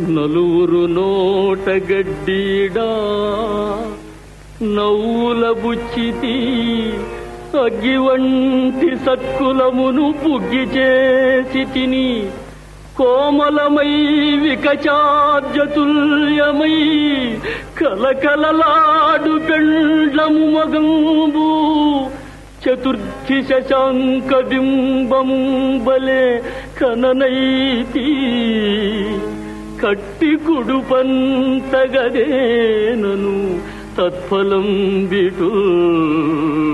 నలువురు నోట గడ్డీడా నవ్వుల బుచ్చితి అగ్గి వంటి సత్కులమును పుగ్గి చేసి తిని కోమలమై వికచార్జతుల్యమై కలకలలాడు పెండ్లము మగంబు చతుర్థి శశాంక బింబము బలే కననైతి కట్టి కుడుపంతగదేనను తత్ఫలం బిటు